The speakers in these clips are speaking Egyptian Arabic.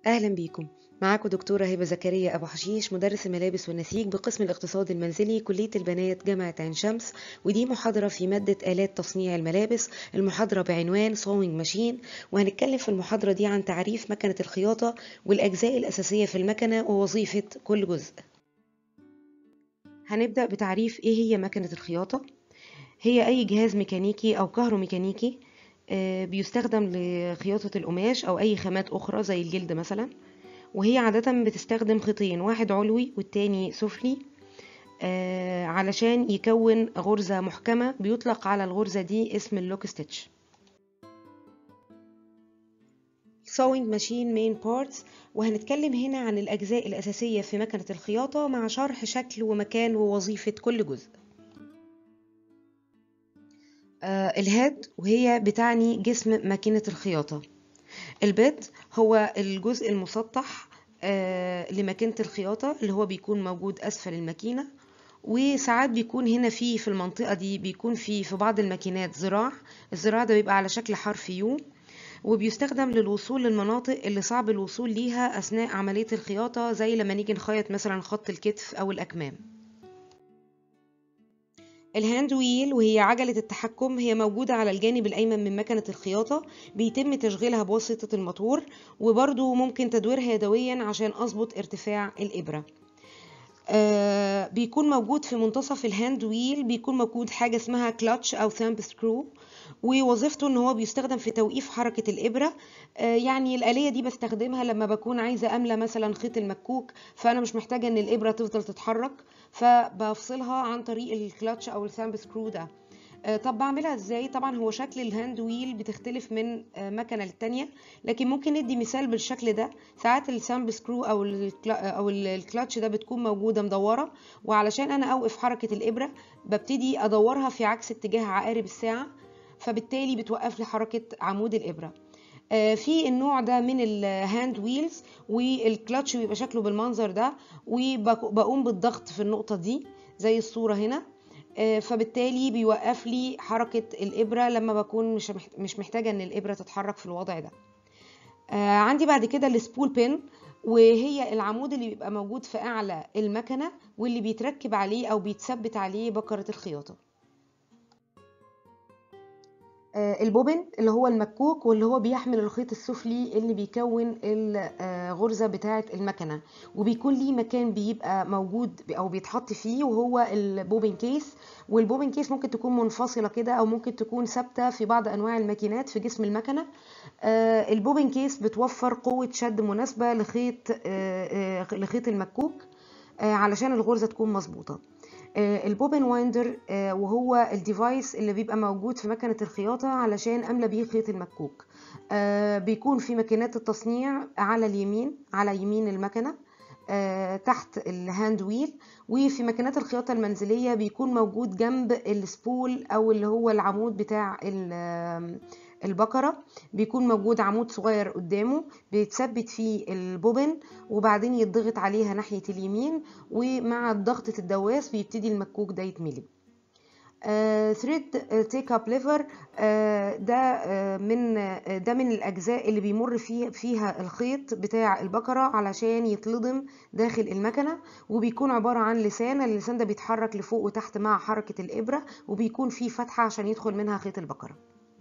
أهلا بيكم معاكم دكتورة هبة زكريا أبو حشيش مدرس الملابس والنسيج بقسم الاقتصاد المنزلي كلية البنات جامعة عين شمس ودي محاضرة في مادة آلات تصنيع الملابس المحاضرة بعنوان سوينج ماشين وهنتكلم في المحاضرة دي عن تعريف مكنة الخياطة والأجزاء الأساسية في المكنة ووظيفة كل جزء هنبدأ بتعريف إيه هي مكنة الخياطة هي أي جهاز ميكانيكي أو كهروميكانيكي آه، بيستخدم لخياطة القماش أو أي خامات أخرى زي الجلد مثلا وهي عادة بتستخدم خيطين واحد علوي والتاني سفلي آه، علشان يكون غرزة محكمة بيطلق على الغرزة دي اسم اللوك ستيتش sewing machine main parts وهنتكلم هنا عن الأجزاء الأساسية في مكنة الخياطة مع شرح شكل ومكان ووظيفة كل جزء آه، الهيد وهي بتعني جسم ماكينة الخياطة البيد هو الجزء المسطح آه، لماكينة الخياطة اللي هو بيكون موجود أسفل الماكينة وساعات بيكون هنا في في المنطقة دي بيكون في في بعض الماكينات ذراع الذراع ده بيبقى على شكل حرف يو وبيستخدم للوصول للمناطق اللي صعب الوصول ليها أثناء عملية الخياطة زي لما نيجي نخيط مثلا خط الكتف أو الأكمام الهاند ويل وهي عجلة التحكم هي موجودة على الجانب الأيمن من مكنة الخياطة بيتم تشغيلها بواسطة الموتور وبرضو ممكن تدويرها يدويا عشان أظبط ارتفاع الإبرة آه بيكون موجود في منتصف الهاند ويل بيكون موجود حاجة اسمها كلاتش أو ثامب سكرو ووظيفته ان هو بيستخدم في توقيف حركة الإبرة آه يعني الآلية دي بستخدمها لما بكون عايزة أملى مثلا خيط المكوك فأنا مش محتاجة ان الإبرة تفضل تتحرك فبفصلها عن طريق الكلاتش أو الثامب سكرو ده آه، طب بعملها ازاي طبعا هو شكل الهاند ويل بتختلف من آه، مكنه للتانيه لكن ممكن ندي مثال بالشكل ده ساعات السامب سكرو او الكلا او الكلاتش ده بتكون موجوده مدوره وعلشان انا اوقف حركه الابره ببتدي ادورها في عكس اتجاه عقارب الساعه فبالتالي بتوقف لي حركه عمود الابره آه، في النوع ده من الهاند ويلز والكلاتش بيبقى شكله بالمنظر ده وبقوم بالضغط في النقطه دي زي الصوره هنا آه، فبالتالي بيوقف لي حركة الإبرة لما بكون مش محت- مش محتاجة إن الإبرة تتحرك في الوضع ده آه، عندي بعد كده السبول بين وهي العمود اللي بيبقى موجود في أعلى المكنة واللي بيتركب عليه أو بيتثبت عليه بكرة الخياطة آه، البوبن اللي هو المكوك واللي هو بيحمل الخيط السفلي اللي بيكون الغرزة بتاعة المكنة وبيكون ليه مكان بيبقى موجود أو بيتحط فيه وهو البوبن كيس والبوبن كيس ممكن تكون منفصلة كده أو ممكن تكون ثابتة في بعض أنواع الماكينات في جسم المكنة آه، البوبن كيس بتوفر قوة شد مناسبة لخيط آه، آه، لخيط المكوك آه، علشان الغرزة تكون مظبوطة آه، البوبن وايندر آه، وهو الديفايس اللي بيبقى موجود في مكنة الخياطة علشان أملى بيه خيط المكوك آه، بيكون في ماكينات التصنيع على اليمين على يمين المكنة آه، تحت الهاند ويل وفي ماكينات الخياطة المنزلية بيكون موجود جنب السبول أو اللي هو العمود بتاع ال- آم، البقرة بيكون موجود عمود صغير قدامه بيتثبت فيه البوبن وبعدين يتضغط عليها ناحية اليمين ومع ضغطة الدواس بيبتدي المكوك ده يتملي ثريد تيك اب ليفر ده آه، من آه، ده من الاجزاء اللي بيمر فيه فيها الخيط بتاع البقره علشان يتلضم داخل المكنه وبيكون عباره عن لسان اللسان ده بيتحرك لفوق وتحت مع حركه الابره وبيكون فيه فتحه عشان يدخل منها خيط البقره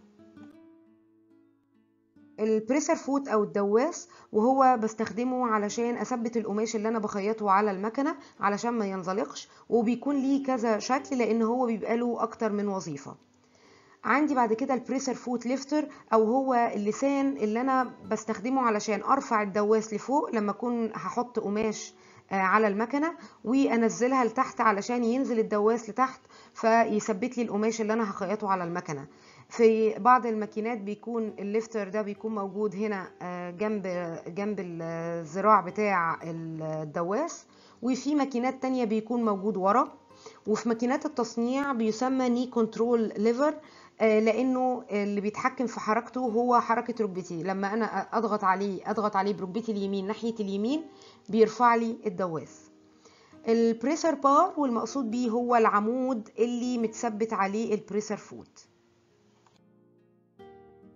البريسر فوت او الدواس وهو بستخدمه علشان اثبت القماش اللي انا بخيطه على المكنه علشان ما ينزلقش وبيكون ليه كذا شكل لان هو بيبقى له اكتر من وظيفه عندي بعد كده البريسر فوت ليفتر او هو اللسان اللي انا بستخدمه علشان ارفع الدواس لفوق لما اكون هحط قماش آه، على المكنه وانزلها لتحت علشان ينزل الدواس لتحت فيثبت لي القماش اللي انا هخيطه على المكنه في بعض الماكينات بيكون الليفتر ده بيكون موجود هنا آه، جنب جنب الذراع بتاع الدواس وفي ماكينات تانية بيكون موجود ورا وفي ماكينات التصنيع بيسمى ني كنترول ليفر لانه اللي بيتحكم في حركته هو حركه ركبتي لما انا اضغط عليه اضغط عليه بركبتي اليمين ناحيه اليمين بيرفع لي الدواس البريسر بار والمقصود بيه هو العمود اللي متثبت عليه البريسر فوت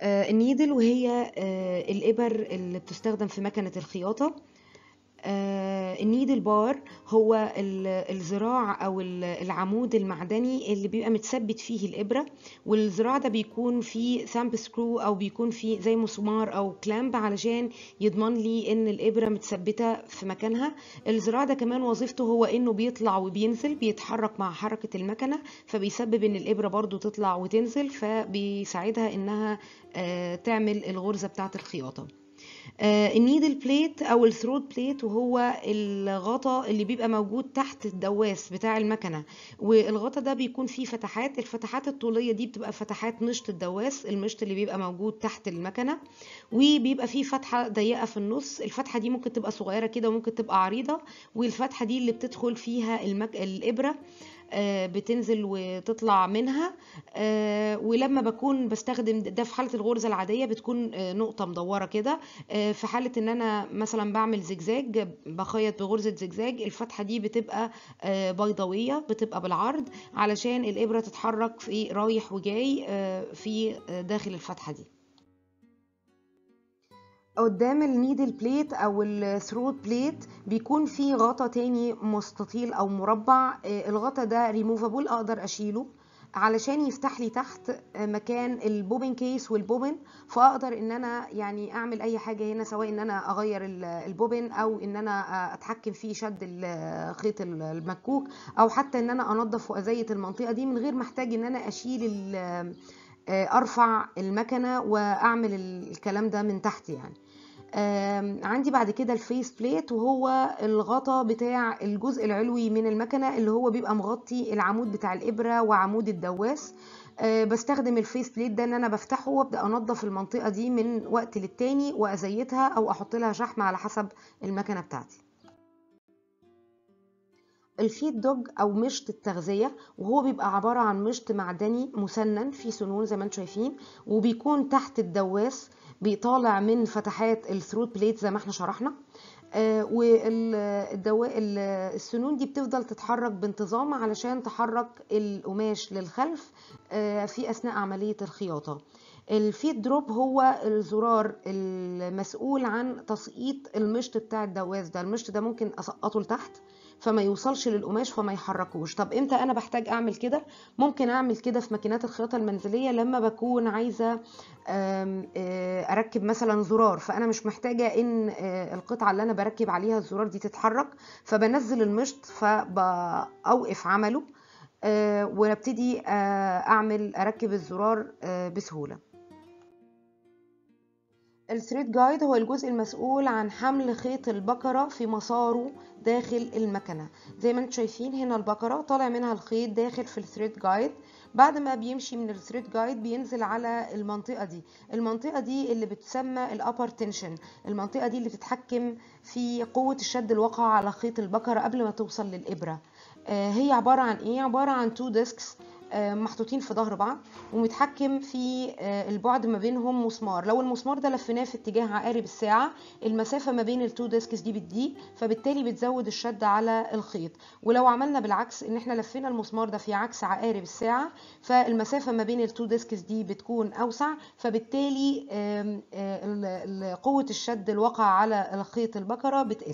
آه، النيدل وهي آه، الإبر اللي بتستخدم في مكنة الخياطة آه، النيدل بار هو ال- الذراع او ال- العمود المعدني اللي بيبقى متثبت فيه الابره والذراع ده بيكون فيه ثامب سكرو او بيكون فيه زي مسمار او كلامب علشان يضمن لي ان الابره متثبته في مكانها الذراع ده كمان وظيفته هو انه بيطلع وبينزل بيتحرك مع حركه المكنه فبيسبب ان الابره برضو تطلع وتنزل فبيساعدها انها آه، تعمل الغرزه بتاعه الخياطه آه، النيدل بليت او الثروت بليت وهو الغطا اللي بيبقى موجود تحت الدواس بتاع المكنه والغطا ده بيكون فيه فتحات الفتحات الطوليه دي بتبقى فتحات مشط الدواس المشط اللي بيبقى موجود تحت المكنه وبيبقى فيه فتحه ضيقه في النص الفتحه دي ممكن تبقى صغيره كده وممكن تبقى عريضه والفتحه دي اللي بتدخل فيها المك... الابره آه، بتنزل وتطلع منها آه، ولما بكون بستخدم ده في حالة الغرزة العادية بتكون آه، نقطة مدورة كده آه، في حالة ان انا مثلا بعمل زجزاج بخيط بغرزة زجزاج الفتحة دي بتبقى آه، بيضاوية بتبقى بالعرض علشان الإبرة تتحرك في رايح وجاي آه، في آه، داخل الفتحة دي قدام النيدل بليت او الثروت بليت بيكون في غطا تاني مستطيل او مربع آه، الغطا ده ريموفابل اقدر اشيله علشان يفتح لي تحت آه، مكان البوبن كيس والبوبن فاقدر ان انا يعني اعمل اي حاجه هنا سواء ان انا اغير ال- البوبن او ان انا آه، اتحكم في شد ال- خيط ال- المكوك او حتى ان انا انظف وازيت المنطقه دي من غير ما احتاج ان انا اشيل ال- آه، ارفع المكنه واعمل الكلام ده من تحت يعني آم، عندي بعد كده الفيس بليت وهو الغطا بتاع الجزء العلوي من المكنة اللي هو بيبقى مغطي العمود بتاع الإبرة وعمود الدواس آه، بستخدم الفيس بليت ده ان انا بفتحه وابدا انضف المنطقه دي من وقت للتاني وازيتها او احط لها شحم على حسب المكنه بتاعتي الفيد دوج او مشط التغذيه وهو بيبقى عباره عن مشط معدني مسنن فيه سنون زي ما انتم شايفين وبيكون تحت الدواس بيطالع من فتحات الثروت بليت زي ما احنا شرحنا والسنون دي بتفضل تتحرك بانتظام علشان تحرك القماش للخلف آه، في اثناء عمليه الخياطه الفيد دروب هو الزرار المسؤول عن تسقيط المشط بتاع الدواس ده المشط ده ممكن اسقطه لتحت فما يوصلش للقماش فما يحركوش طب امتى انا بحتاج اعمل كده ممكن اعمل كده في ماكينات الخياطه المنزليه لما بكون عايزه آم، آه، اركب مثلا زرار فانا مش محتاجه ان آه، القطعه اللي انا بركب عليها الزرار دي تتحرك فبنزل المشط فبوقف عمله آه، وابتدي آه، اعمل اركب الزرار آه، بسهوله الثريد جايد هو الجزء المسؤول عن حمل خيط البقرة في مساره داخل المكنة زي ما انتم شايفين هنا البقرة طالع منها الخيط داخل في الثريد جايد بعد ما بيمشي من الثريد جايد بينزل على المنطقة دي المنطقة دي اللي بتسمى الابر تنشن المنطقة دي اللي بتتحكم في قوة الشد الواقع على خيط البقرة قبل ما توصل للإبرة آه، هي عبارة عن ايه عبارة عن تو ديسكس محطوطين في ظهر بعض ومتحكم في آه، البعد ما بينهم مسمار لو المسمار ده لفيناه في اتجاه عقارب الساعة المسافة ما بين التو ديسكس دي بتضيق فبالتالي بتزود الشد على الخيط ولو عملنا بالعكس ان احنا لفينا المسمار ده في عكس عقارب الساعة فالمسافة ما بين التو ديسكس دي بتكون اوسع فبالتالي آم، آه، ال- ال- قوة الشد الواقع على الخيط البقرة بتقل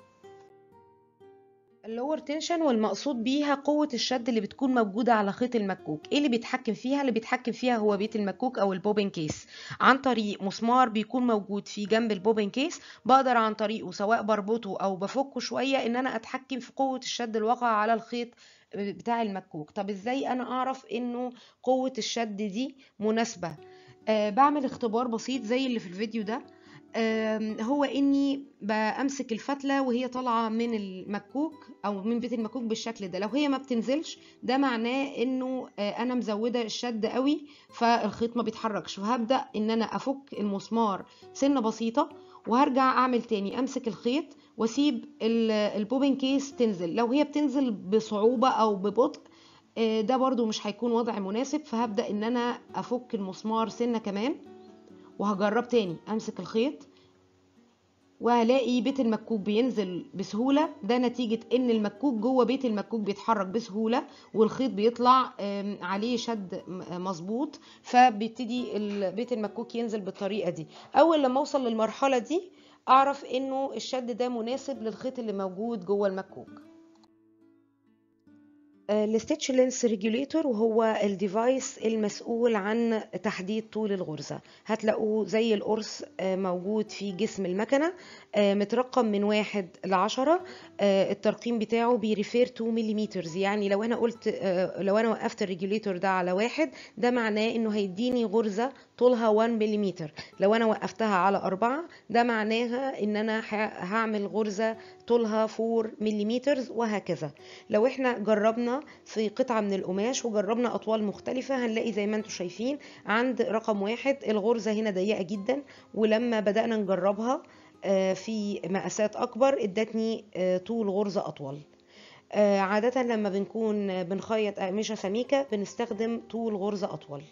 اللور تنشن والمقصود بيها قوة الشد اللي بتكون موجودة على خيط المكوك ايه اللي بيتحكم فيها اللي بيتحكم فيها هو بيت المكوك او البوبن كيس عن طريق مسمار بيكون موجود في جنب البوبن كيس بقدر عن طريقه سواء بربطه او بفكه شوية ان انا اتحكم في قوة الشد الواقع على الخيط بتاع المكوك طب ازاي انا اعرف انه قوة الشد دي مناسبة آه بعمل اختبار بسيط زي اللي في الفيديو ده آم، هو اني بمسك الفتله وهي طالعه من المكوك او من بيت المكوك بالشكل ده لو هي ما بتنزلش ده معناه انه آه، انا مزوده الشد قوي فالخيط ما بيتحركش فهبدا ان انا افك المسمار سنه بسيطه وهرجع اعمل تاني امسك الخيط واسيب ال- البوبن كيس تنزل لو هي بتنزل بصعوبه او ببطء آه، ده برضو مش هيكون وضع مناسب فهبدا ان انا افك المسمار سنه كمان وهجرب تاني امسك الخيط وهلاقي بيت المكوك بينزل بسهولة ده نتيجة ان المكوك جوه بيت المكوك بيتحرك بسهولة والخيط بيطلع آم، عليه شد م- مظبوط فبيبتدي ال- بيت المكوك ينزل بالطريقة دي اول لما اوصل للمرحلة دي اعرف انه الشد ده مناسب للخيط اللي موجود جوه المكوك الستيتش لينس ريجوليتور وهو الديفايس المسؤول عن تحديد طول الغرزة هتلاقوه زي القرص آه، موجود في جسم المكنة آه، مترقم من واحد لعشرة آه، الترقيم بتاعه بيريفير تو مليمترز يعني لو انا قلت آه، لو انا وقفت الريجوليتور ده على واحد ده معناه انه هيديني غرزة طولها 1 مليمتر لو انا وقفتها على أربعة ده معناها ان انا ه- هعمل غرزة طولها 4 مليمترز وهكذا لو احنا جربنا في قطعة من القماش وجربنا أطوال مختلفة هنلاقي زي ما انتم شايفين عند رقم واحد الغرزة هنا ضيقة جدا ولما بدأنا نجربها آه، في مقاسات أكبر ادتني آه، طول غرزة أطول آه، عادة لما بنكون بنخيط أقمشة سميكة بنستخدم طول غرزة أطول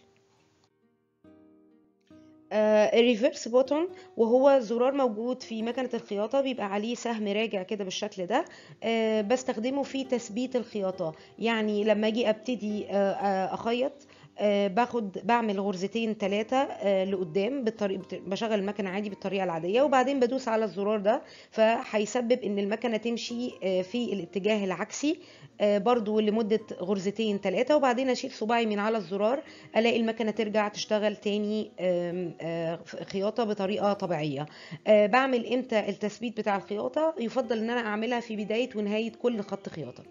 الريفرس بوتون وهو زرار موجود في مكنة الخياطة بيبقى عليه سهم راجع كده بالشكل ده آه، بستخدمه في تثبيت الخياطة يعني لما اجي ابتدي آه، آه، اخيط آه، باخد بعمل غرزتين ثلاثة لقدام بالطريقة بشغل المكنة عادي بالطريقة العادية وبعدين بدوس على الزرار ده فهيسبب ان المكنة تمشي آه، في الاتجاه العكسي آه، برضو لمدة غرزتين ثلاثة وبعدين اشيل صباعي من على الزرار الاقي المكنة ترجع تشتغل تاني آم، آه، خياطة بطريقة طبيعية آه، بعمل امتى التثبيت بتاع الخياطة يفضل ان انا اعملها في بداية ونهاية كل خط خياطة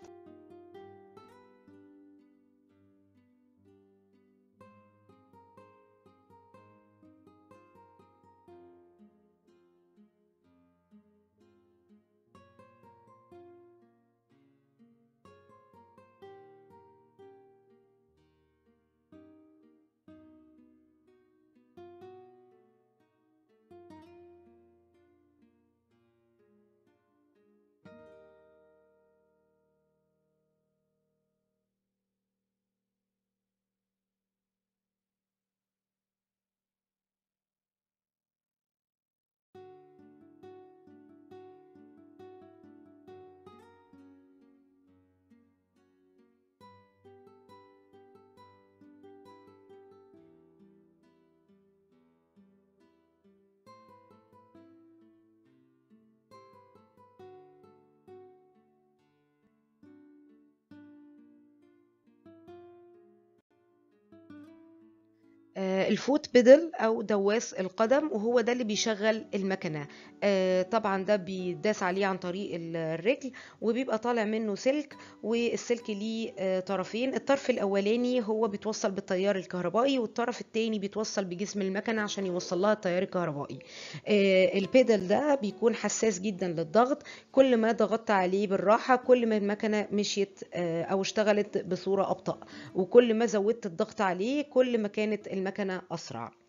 آه، الفوت بيدل او دواس القدم وهو ده اللي بيشغل المكنه آه، طبعا ده بيداس عليه عن طريق ال- الرجل وبيبقى طالع منه سلك والسلك ليه آه، طرفين الطرف الاولاني هو بيتوصل بالتيار الكهربائي والطرف التاني بيتوصل بجسم المكنه عشان يوصل لها التيار الكهربائي آه، البيدل ده بيكون حساس جدا للضغط كل ما ضغطت عليه بالراحه كل ما المكنه مشيت آه، او اشتغلت بصوره ابطا وكل ما زودت الضغط عليه كل ما كانت المكنه اسرع